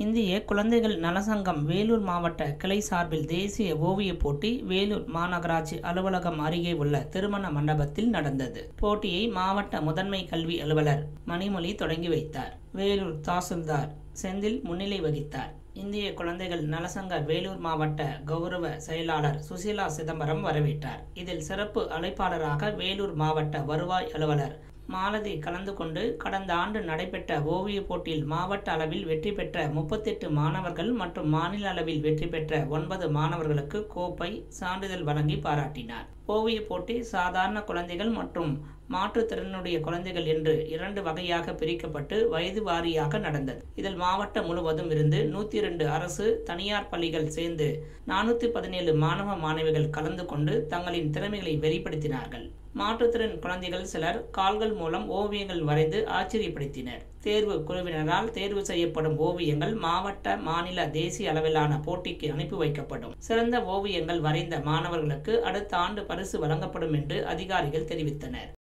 இந்திய குழந்தைகள் நலசங்கம் வேலூர் மாவட்ட கிளை சார்பில் தேசிய ஓவியப் போட்டி வேலூர் மாநகராட்சி அலுவலகம் அருகே உள்ள திருமண மண்டபத்தில் நடந்தது போட்டியை மாவட்ட முதன்மை கல்வி அலுவலர் மணிமொழி தொடங்கி வைத்தார் வேலூர் தாசில்தார் செந்தில் முன்னிலை வகித்தார் இந்திய குழந்தைகள் நலசங்க வேலூர் மாவட்ட கௌரவ செயலாளர் சுசீலா சிதம்பரம் வரவேற்றார் இதில் சிறப்பு அழைப்பாளராக வேலூர் மாவட்ட வருவாய் அலுவலர் மாலதி கலந்து கொண்டு கடந்த ஆண்டு நடைபெற்ற ஓவியப் போட்டியில் மாவட்ட அளவில் வெற்றி பெற்ற முப்பத்தெட்டு மாணவர்கள் மற்றும் மாநில அளவில் வெற்றி பெற்ற ஒன்பது மாணவர்களுக்கு கோப்பை சான்றிதழ் வழங்கி பாராட்டினார் ஓவியப் போட்டி சாதாரண குழந்தைகள் மற்றும் மாற்றுத்திறனுடைய குழந்தைகள் என்று இரண்டு வகையாக பிரிக்கப்பட்டு வயது வாரியாக நடந்தது இதில் மாவட்டம் முழுவதும் இருந்து நூத்தி இரண்டு அரசு தனியார் பள்ளிகள் சேர்ந்து நானூத்தி பதினேழு மாணவ மாணவிகள் கலந்து கொண்டு தங்களின் திறமைகளை வெளிப்படுத்தினார்கள் மாற்றுத்திறன் குழந்தைகள் சிலர் கால்கள் மூலம் ஓவியங்கள் வரைந்து ஆச்சரியப்படுத்தினர் தேர்வு குழுவினரால் தேர்வு செய்யப்படும் ஓவியங்கள் மாவட்ட மாநில தேசிய அளவிலான போட்டிக்கு அனுப்பி வைக்கப்படும் சிறந்த ஓவியங்கள் வரைந்த மாணவர்களுக்கு அடுத்த ஆண்டு பரிசு வழங்கப்படும் என்று அதிகாரிகள் தெரிவித்தனர்